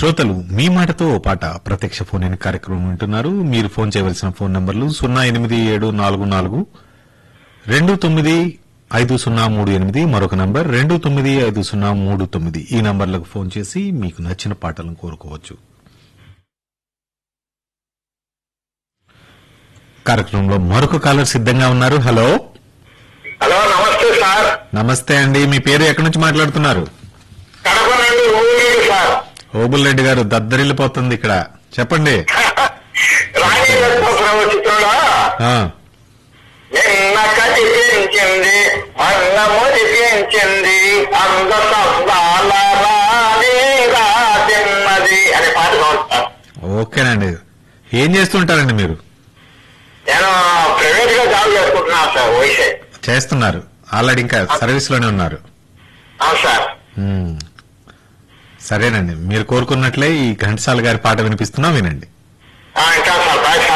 శ్రోతలు మీ మాటతో ఓ పాట ప్రత్యక్ష ఫోన్ ఇన్ కార్యక్రమం వింటున్నారు మీరు ఫోన్ చేయవలసిన ఫోన్ నంబర్లు సున్నా ఎనిమిది ఏడు నాలుగు నాలుగు రెండు తొమ్మిది ఐదు సున్నా మూడు ఎనిమిది మరొక నంబర్ రెండు తొమ్మిది ఐదు సున్నా మూడు తొమ్మిది ఈ నంబర్లకు ఫోన్ చేసి మీకు నచ్చిన పాటలను కోరుకోవచ్చు కార్యక్రమంలో మరొక కాలర్ సిద్ధంగా ఉన్నారు హలో హలో నమస్తే సార్ నమస్తే అండి మీ పేరు ఎక్కడి నుంచి మాట్లాడుతున్నారు కడప నుండి ఊరేడు సార్ ఓబుల్ రెడ్డి గారు దద్దరిల్లిపోతుంది ఇక్కడ చెప్పండి రాణి లక్ష్మణ చిత్రంలో ఆ, నిన్న కనిపించింది అన్న మురిపించింది అంద శబ్దాల రాణి రాతిన్నది అనే పాట కావాలి సార్ ఓకేనండి ఏం చేస్తుంటారండి మీరు నేను ప్రైవేట్ గా జాబ్ చేసుకుంటున్నాను సార్ వయసే చేస్తున్నారు ఆల్రెడీ ఇంకా సర్వీస్ లోనే ఉన్నారు అవును సార్ మ్మ్. సరేనండి మీరు కోరుకున్నట్లే ఈ ఘంటసాల గారి పాట వినిపిస్తున్నా వినండి ఆ, ఇంకా సార్ బాయ్ సార్